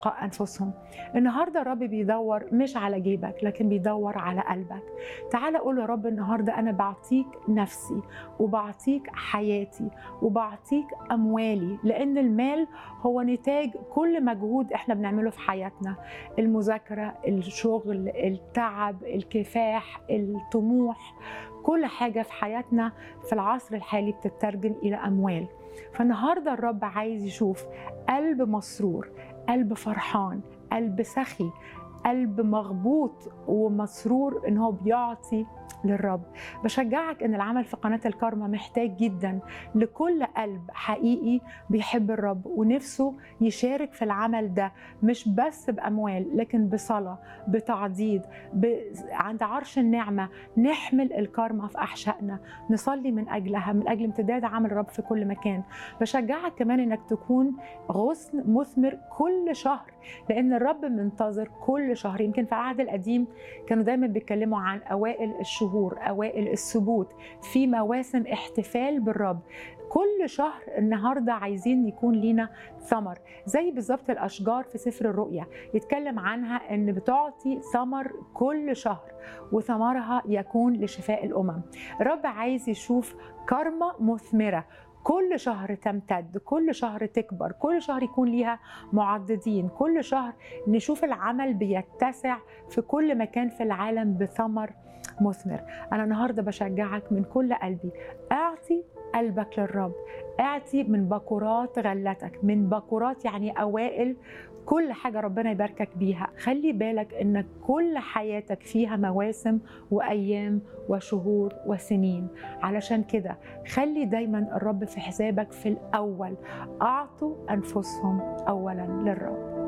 انفسهم النهارده الرب بيدور مش على جيبك لكن بيدور على قلبك تعال قول يا رب النهارده انا بعطيك نفسي وبعطيك حياتي وبعطيك اموالي لان المال هو نتاج كل مجهود احنا بنعمله في حياتنا المذاكره الشغل التعب الكفاح الطموح كل حاجه في حياتنا في العصر الحالي بتترجم الى اموال فالنهارده الرب عايز يشوف قلب مسرور قلب فرحان قلب سخي قلب مغبوط ومسرور ان هو بيعطي للرب بشجعك ان العمل في قناه الكارما محتاج جدا لكل قلب حقيقي بيحب الرب ونفسه يشارك في العمل ده مش بس باموال لكن بصلاه بتعضيد ب... عند عرش النعمه نحمل الكارما في احشائنا نصلي من اجلها من اجل امتداد عمل الرب في كل مكان بشجعك كمان انك تكون غصن مثمر كل شهر لان الرب منتظر كل شهر يمكن في العهد القديم كانوا دايما بيتكلموا عن اوائل الشهور اوائل السبوت في مواسم احتفال بالرب كل شهر النهارده عايزين يكون لينا ثمر زي بالظبط الاشجار في سفر الرؤيا يتكلم عنها ان بتعطي ثمر كل شهر وثمرها يكون لشفاء الامم الرب عايز يشوف كرمه مثمره كل شهر تمتد كل شهر تكبر كل شهر يكون ليها معضدين كل شهر نشوف العمل بيتسع في كل مكان في العالم بثمر مثمر انا النهارده بشجعك من كل قلبي اعطي قلبك للرب اعطي من بكرات غلتك من بكرات يعني اوائل كل حاجة ربنا يباركك بيها خلي بالك انك كل حياتك فيها مواسم وايام وشهور وسنين علشان كده خلي دايما الرب في حسابك في الاول اعطوا انفسهم اولا للرب